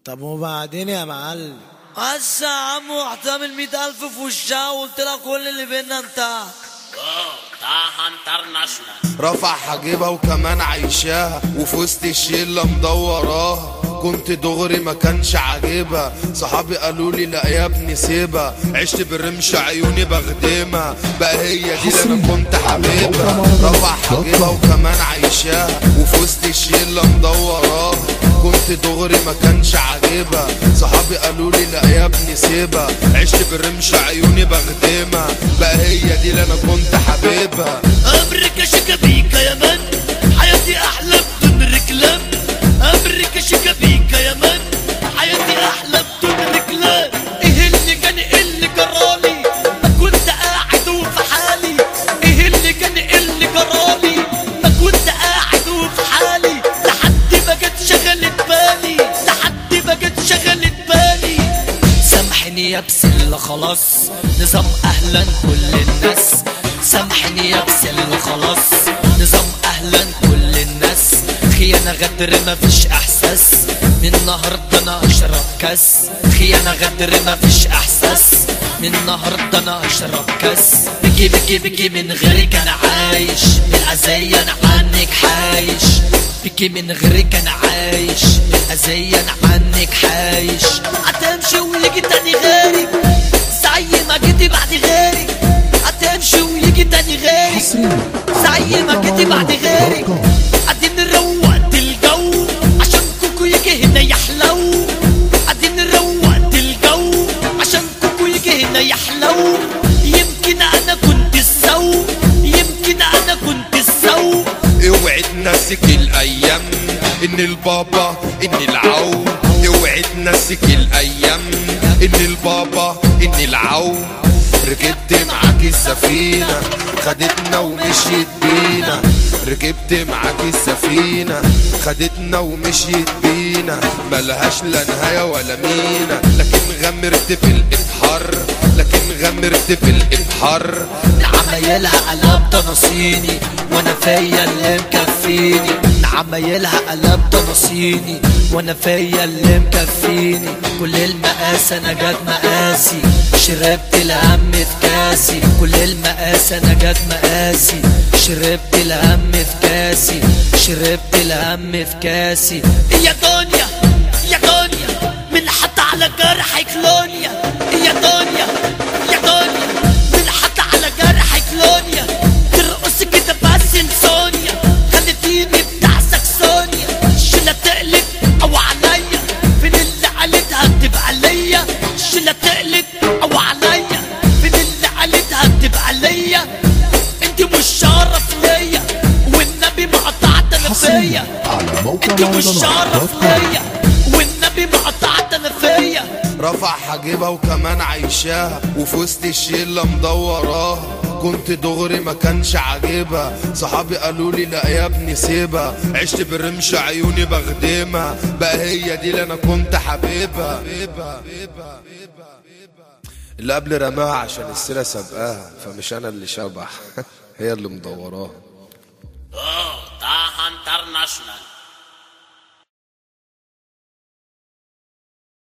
طب وبعدين يا معلم هسه يا عم واحتمل مئة ألف في وشها وقلت لها كل اللي بينا انتهى طه انترناشونال رفع حجيبها وكمان عايشاها وفي وسط الشله مدوراها كنت دغري ما كانش عاجبها صحابي قالوا لي لا يا ابني سيبها عشت برمش عيوني بخدمها بقى هي دي اللي انا كنت حبيبها رفع حجيبها وكمان عايشاها وفي وسط الشله مدوراها كنت دغري ما كانش عاجبها صحابي قالوا لي لا يا ابني سيبها عشت برمش عيوني بخدمها بقى هي دي اللي انا كنت حبيبها امريكا شيكابيكا يا من حياتي احلى بدون ركلام امريكا شيكابيكا يا من حياتي احلى بدون ركلام ايه اللي كان إيه اللي جرالي ما كنت قاعد وفي حالي ايه اللي كان إيه اللي جرالي ما كنت قاعد وفي حالي لحد ما جت شغلت بالي لحد ما جت شغلت بالي سامحني يا بسلة خلاص نظام اهلا كل الناس سامحني يا بسلة خلاص نظام اهلا كل الناس خيانة غدر مفيش احساس من النهاردة انا اشرب كاس خيانة غدر مفيش احساس من النهاردة انا اشرب كاس بكي بكي بكي من غيرك انا عايش بالأذية انا عنك حايش بكي من غيرك انا عايش بالأذية انا عنك حايش هتمشي ويجي تاني غيري زي ما جيتي بعد غيري هتمشي ويجي تاني غيري زي ما جيتي بعد غيري قاعدين نروق الجو عشان كوكو يجي هنا يحلو قاعدين نروق الجو عشان كوكو يجي هنا يحلو يمكن انا كنت السوق يمكن انا كنت السوق اوعي تنسك الايام ان البابا ان العو اوعي تنسك الايام ان البابا ان العو ركبت معاك السفينة خدتنا ومشيت بينا ركبت معاك السفينة خدتنا ومشيت بينا ملهاش لا نهاية ولا مينا لكن غمرت في الإبحار لكن غمرت في الإبحار عمايلها قلب تنصيني وانا فيا اللي مكفيني عمايلها قلب تنصيني وانا فيا اللي مكفيني كل المقاس انا جد مقاسي شربت الهم في كاسي كل المقاس انا جد مقاسي شربت الهم في كاسي شربت الهم في كاسي يا دنيا يا دنيا من حط على جرحك لونيا يا دنيا يا دنيا من حط على جرحك لونيا ترقص كده بس انسونيا خلتيني بتاع سكسونيا شيلة تقلب او عليا فين اللي قالتها بتبقى ليا شيلة تقلب او عليا فين اللي قالتها بتبقى ليا انت مش شرف ليا والنبي ما قطعت انا فيا على موقع انت مش شرف مهرجانات دوت كوم. ليا والنبي ما قطعت انا فيا رفع حجيبها وكمان عايشاها وفي وسط الشله مدوراها كنت دغري ما كانش عاجبها صحابي قالوا لي لا يا ابني سيبها عشت برمش عيوني بخدمها بقى هي دي اللي انا كنت حبيبها اللي قبل رماها عشان السيره سابقاها فمش انا اللي شبح هي اللي مدوراها